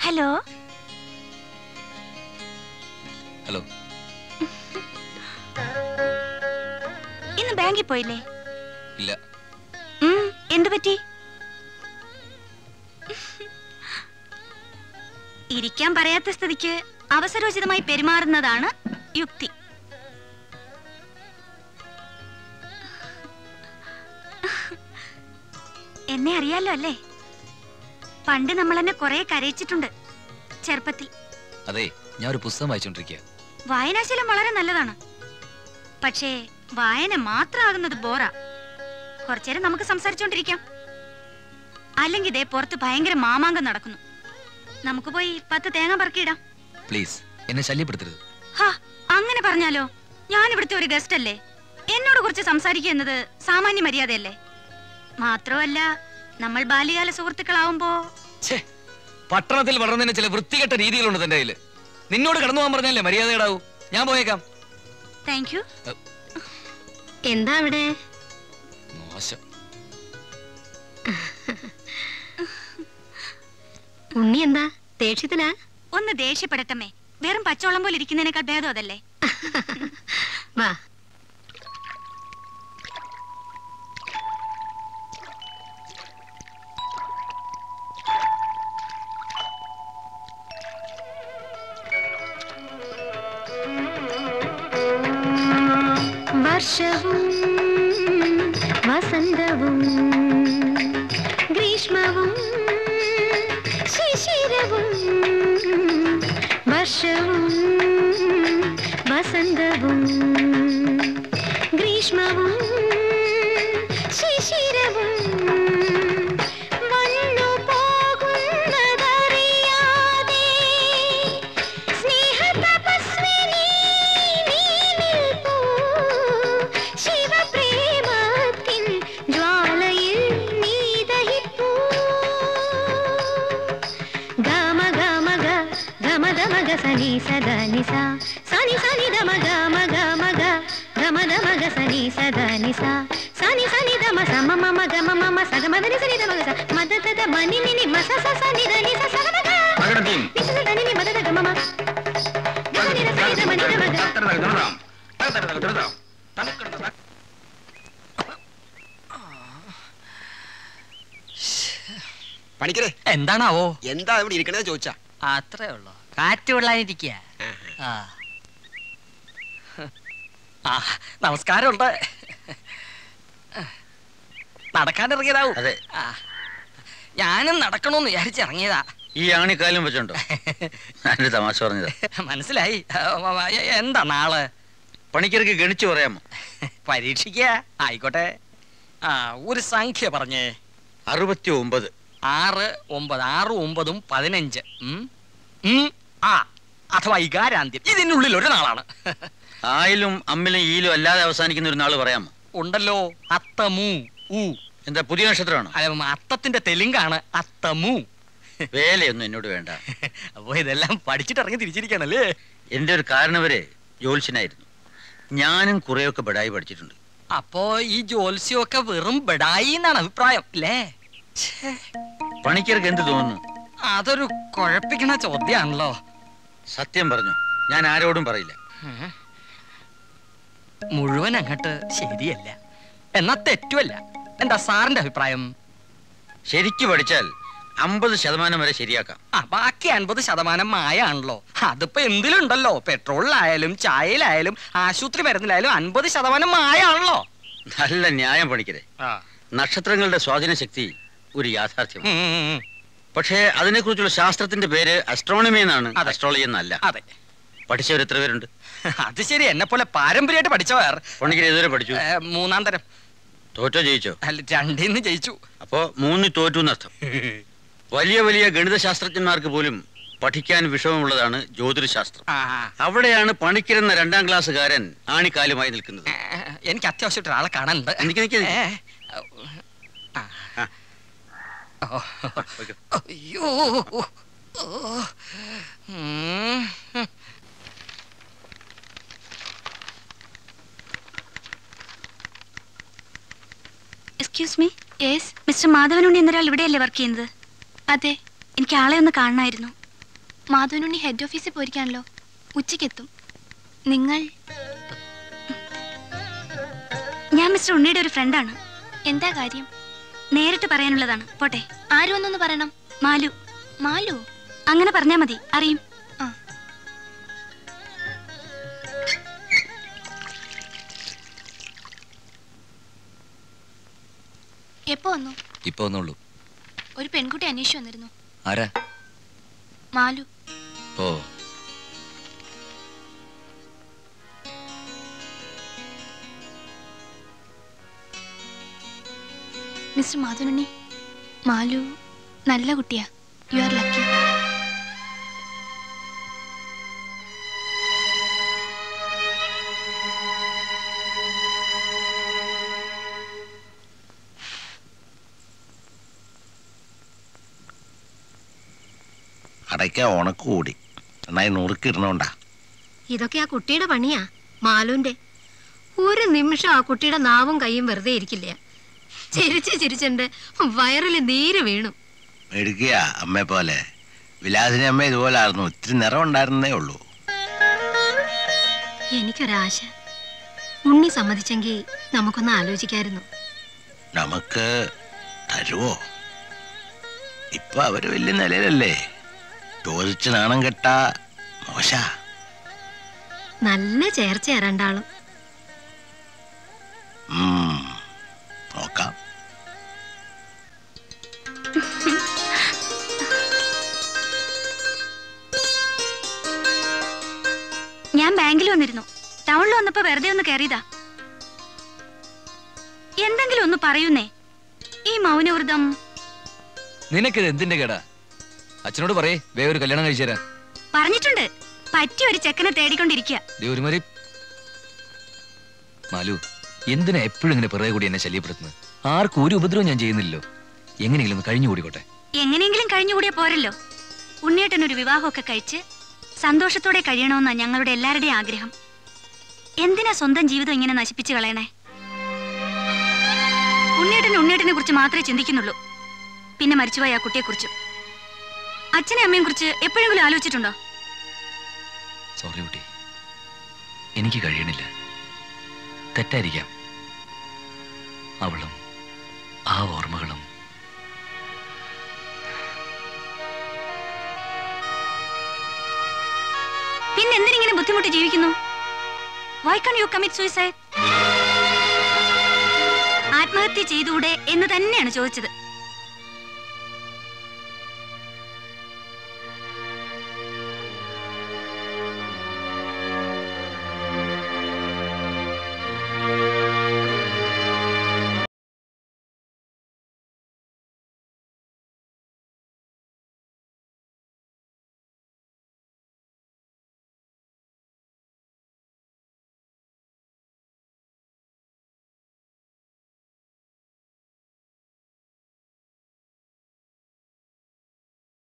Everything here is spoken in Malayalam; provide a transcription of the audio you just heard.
ഹലോ ഹലോ ഇന്ന് ബാങ്കിൽ പോയില്ലേ ഇല്ല ഉം, എന്തു പറ്റി ഇരിക്കാൻ പറയാത്ത സ്ഥിതിക്ക് അവസരോചിതമായി പെരുമാറുന്നതാണ് യുക്തി എന്നെ അറിയാലോ അല്ലേ പണ്ട് നമ്മൾ എന്നെ കുറെ കരയിച്ചിട്ടുണ്ട് ചെറുപ്പത്തിൽ അതെ ഞാൻ ഒരു പുസ്തകം വായിച്ചോണ്ടിരിക്കുക വായനാശീലം വളരെ നല്ലതാണ് പക്ഷേ വായന മാത്രമാകുന്നത് ബോറാ കുറച്ചേരം നമുക്ക് സംസാരിച്ചോണ്ടിരിക്കാം അല്ലെങ്കിൽ ഇതേ പുറത്ത് ഭയങ്കര മാമാങ്കം നടക്കുന്നു നമുക്ക് പോയി പത്ത് തേങ്ങ പറക്കിയിടാം പ്ലീസ് എന്നെ ശല്യപ്പെടുത്തരുത് ഹാ അങ്ങനെ പറഞ്ഞാലോ ഞാൻ ഇവിടുത്തെ ഒരു ഗസ്റ്റ് അല്ലേ എന്നോട് കുറിച്ച് സംസാരിക്കുക എന്നത് സാമാന്യ മര്യാദയല്ലേ മാത്രമല്ല നമ്മൾ ബാല്യകാല സുഹൃത്തുക്കളാവുമ്പോ ഛേ പട്ടണത്തിൽ വളർന്നതിന് ചില വൃത്തികെട്ട രീതികളുണ്ട് തന്റെ കയ്യില് നിന്നോട് കടന്നു പോകാൻ പറഞ്ഞല്ലേ മര്യാദയുടാവൂ ഞാൻ പോയേക്കാം താങ്ക് യു എന്താ അവിടെ മോശം ഉണ്ണി എന്താ ദേഷ്യത്തിലാ ഒന്ന് ദേഷ്യപ്പെടട്ടമ്മേ വെറും പച്ചവെള്ളം പോലെ ഇരിക്കുന്നതിനേക്കാൾ ഭേദം അതല്ലേ വാ വർഷവും വസന്തവും ഗ്രീഷ്മവും ശിശിരവും വർഷവും വസന്തവും ഗ്രീഷ്മവും ശിശിരവും വന്നു പോകുന്നതറിയാതെ സ്നേഹതപസ്വിനി നീ നിൽപ്പൂ ശിവപ്രേമത്തിൻ ജ്വാലയിൽ നീ ദഹിപ്പൂ ഗമ ഗമ ഗ ഗമ ദമ ഗ സനി സദ നിസ സനി സനി ദമ ഗമ ഗമ ഗ ഗമ ദമ ഗ സനി സദ നിസ സനി സനി ദമ സമ മമ ഗമ മമ സഗ മദ നി സനി ദമ ഗ സ മദ തദ മനി നി നി മസ സ സ നി ദ നി സ സ ഗ മ ഗ നി സ സ ദ നി നി മദ ദ ഗ മ മ ഗമ നി ര സനി ദ മ നി ദ മ ഗ പണിക്കരെ എന്താണാവോ എന്താ ഇവിടെ ഇരിക്കണത് ചോദിച്ചാ അത്രേ ഉള്ളൂ കാറ്റ് കൊള്ളാനിരിക്കുക ആ ആ നമസ്കാരമുണ്ട് നടക്കാനിറങ്ങിയതാവും അതെ ആ ഞാനും നടക്കണമെന്ന് വിചാരിച്ചിറങ്ങിയതാ ഈ ആണിക്കാലും വെച്ചോണ്ടോ ഞാനൊരു തമാശ പറഞ്ഞത് മനസ്സിലായി ആ, വ- വ- എ- എന്താ നാള് പണിക്കർക്ക് ഗണിച്ചു പറയാമോ പരീക്ഷിക്കുക ആയിക്കോട്ടെ ആ ഒരു സംഖ്യ പറഞ്ഞേ അറുപത്തി ഒമ്പത് ആറ് ഒമ്പത് ആറ് ഒമ്പതും പതിനഞ്ച് ഉം. ഉം. ആ അഥവാ ഇകാരാന്ത്യം ഇതിനുള്ളിൽ ഒരു നാളാണ് ആയിലും അമ്മിലും ഈലും അല്ലാതെ അവസാനിക്കുന്ന ഒരു നാള് പറയാമോ ഉണ്ടല്ലോ അത്തമു ഊ എന്താ പുതിയ നക്ഷത്രമാണോ അല്ല, അത്തത്തിന്റെ തെലുങ്കാണ് അത്തമു വേലയൊന്നും എന്നോട് വേണ്ട അപ്പൊ ഇതെല്ലാം പഠിച്ചിട്ട് ഇറങ്ങി തിരിച്ചിരിക്കണല്ലേ എന്റെ ഒരു കാരണവരെ ജ്യോത്സ്യനായിരുന്നു ഞാനും കുറെയൊക്കെ ബടായി പഠിച്ചിട്ടുണ്ട് അപ്പോ ഈ ജോത്സ്യമൊക്കെ വെറും ബെടായി എന്നാണ് അഭിപ്രായം അല്ലേ പണിക്കർക്ക് എന്ത് തോന്നുന്നു അതൊരു കുഴപ്പിക്കണ ചോദ്യാണല്ലോ സത്യം പറഞ്ഞു ഞാൻ ആരോടും പറയില്ല ഉം. മുഴുവൻ അങ്ങോട്ട് ശരിയല്ല എന്നാ തെറ്റുമല്ല എന്താ സാറിന്റെ അഭിപ്രായം ശരിക്ക് പഠിച്ചാൽ അമ്പത് ശതമാനം വരെ ശരിയാക്കാം ആ ബാക്കി അൻപത് ശതമാനം മായാണല്ലോ അതിപ്പോ എന്തിലുണ്ടല്ലോ പെട്രോളിലായാലും ചായയിലായാലും ആശുപത്രി മരുന്നിലായാലും അൻപത് ശതമാനം മായാണല്ലോ നല്ല ന്യായം പണിക്കരെ നക്ഷത്രങ്ങളുടെ സ്വാധീന ശക്തി ഒരു യാഥാർത്ഥ്യം ഉം, ഉം, ഉം. പക്ഷേ അതിനെക്കുറിച്ചുള്ള ശാസ്ത്രത്തിന്റെ പേര് അസ്ട്രോണമി എന്നാണ് അസ്ട്രോളജി എന്നല്ല അതെ പഠിച്ചവർ എത്ര പേരുണ്ട് അത് ശരി എന്നെ പോലെ പാരമ്പര്യമായിട്ട് പഠിച്ചവർ പണിക്കര് ഇതുവരെ പഠിച്ചു ഏ, മൂന്നാം തരം തോറ്റോ ജയിച്ചോ അല്ല രണ്ടീന്ന് ജയിച്ചു അപ്പോ മൂന്ന് തോറ്റു എന്നർത്ഥം വലിയ വലിയ ഗണിത ശാസ്ത്രജ്ഞന്മാർക്ക് പോലും പഠിക്കാൻ വിഷമമുള്ളതാണ് ജ്യോതിഷശാസ്ത്രം ആ, അവിടെയാണ് പണിക്കരെന്ന രണ്ടാം ക്ലാസ്സുകാരൻ ആണിക്കാലുമായി നിൽക്കുന്നത് ഏ, എനിക്ക് അത്യാവശ്യമായിട്ട് ഒരാളെ കാണാനുണ്ട് എനിക്ക് നിക്ക് ഏ, ആ. ആ. ഓ. അയ്യോ ഓ. ഉം. Excuse me yes mister Madhavanunni എന്നൊരാൾ ഇവിടെയല്ലേ വർക്ക് ചെയ്യുന്നത് അതെ എനിക്ക് ആളെ ഒന്ന് കാണണമായിരുന്നു മാധവനുണ്ണി ഹെഡ് ഓഫീസിൽ പോയിരിക്കാണല്ലോ ഉച്ചയ്ക്കെത്തും നിങ്ങൾ ഞാൻ മിസ്റ്റർ ഉണ്ണിയുടെ ഒരു ഫ്രണ്ടാണ് എന്താ കാര്യം നേരിട്ട് പറയാനുള്ളതാണ് പോട്ടെ ആരും ഒന്നൊന്ന് പറയണം മാലു മാലു അങ്ങനെ പറഞ്ഞാ മതി അറിയും ആ എപ്പോ വന്നു ഇപ്പൊ ഒന്നുള്ളൂ ഒരു പെൺകുട്ടി അന്വേഷിച്ചു വന്നിരുന്നു ആരാ മാലു ഓ മിസ്റ്റർ മാധവനുണ്ണി മാലു നല്ല കുട്ടിയാ യു ആർ ലക്കി അടയ്ക്ക ഉണക്ക് കൂടി നന്നായി നുറുക്കിടണോണ്ടാ ഇതൊക്കെ ആ കുട്ടിയുടെ പണിയാ മാലുന്റെ ഒരു നിമിഷം ആ കുട്ടിയുടെ നാവും കൈയും വെറുതെ ഇരിക്കില്ല ചിരിച്ച് ചിരിച്ചുണ്ട് വയറിൽ നീര് വീണു മെടുക്കുക അമ്മയെ പോലെ വിലാസിനി അമ്മ ഇതുപോലെ ആയിരുന്നു ഇത്തിരി നിറം ഉണ്ടായിരുന്നേ ഉള്ളൂ എനിക്കൊരാശ ഉണ്ണി സമ്മതിച്ചെങ്കിൽ നമുക്കൊന്ന് ആലോചിക്കായിരുന്നു നമുക്ക് തരുവോ ഇപ്പൊ അവര് വലിയ നിലയിലല്ലേ ചോദിച്ച് നാണം കെട്ടാ മോശ നല്ല ചേർച്ചയാ രണ്ടാളും ഉം, നോക്കാം ഞാൻ ബാങ്കിൽ വന്നിരുന്നു ടൗണിൽ വന്നപ്പോ വെറുതെ ഒന്ന് കയറിയതാ എന്തെങ്കിലും ഒന്ന് പറയുന്നേ ഈ മൗനവ്രതം നിനക്കിത് എന്തിന്റെ കേടാ അച്ഛനോട് പറയേ വേഗം ഒരു കല്യാണം കഴിച്ചു തരാൻ പറഞ്ഞിട്ടുണ്ട് പറ്റിയ ഒരു ചെക്കനെ തേടിക്കൊണ്ടിരിക്കുക ദേ ഒരുമാതിരി മാലു എന്തിനാ എപ്പോഴും ഇങ്ങനെ പിറകെ കൂടി എന്നെ ശല്യപ്പെടുത്തുന്നത് ആർക്കും ഒരു ഉപദ്രവം ഞാൻ ചെയ്യുന്നില്ലല്ലോ എങ്ങനെയെങ്കിലും ഒന്ന് കഴിഞ്ഞു കൂടിക്കോട്ടെ എങ്ങനെയെങ്കിലും കഴിഞ്ഞുകൂടിയ പോരല്ലോ ഉണ്ണിയേട്ടൻ ഒരു വിവാഹമൊക്കെ കഴിച്ച് സന്തോഷത്തോടെ കഴിയണമെന്നാ ഞങ്ങളുടെ എല്ലാവരുടെയും ആഗ്രഹം എന്തിനാ സ്വന്തം ജീവിതം ഇങ്ങനെ നശിപ്പിച്ചു കളയണേ ഉണ്ണിയേട്ടൻ ഉണ്ണിയേട്ടനെ കുറിച്ച് മാത്രമേ ചിന്തിക്കുന്നുള്ളൂ പിന്നെ മരിച്ചുപോയ ആ കുട്ടിയെക്കുറിച്ചും അച്ഛനെ അമ്മയും കുറിച്ച് എപ്പോഴെങ്കിലും ആലോചിച്ചിട്ടുണ്ടോ സോറി കുട്ടി എനിക്ക് കഴിയണില്ല തെറ്റായിരിക്കാം അവളും ആ ഓർമ്മകളും പിന്നെ എന്തിനിങ്ങനെ ബുദ്ധിമുട്ടി ജീവിക്കുന്നു വൈ കൺ യു കമ്മിറ്റ് സൂയിസൈഡ് ആത്മഹത്യ ചെയ്തുകൂടെ എന്ന് തന്നെയാണ് ചോദിച്ചത്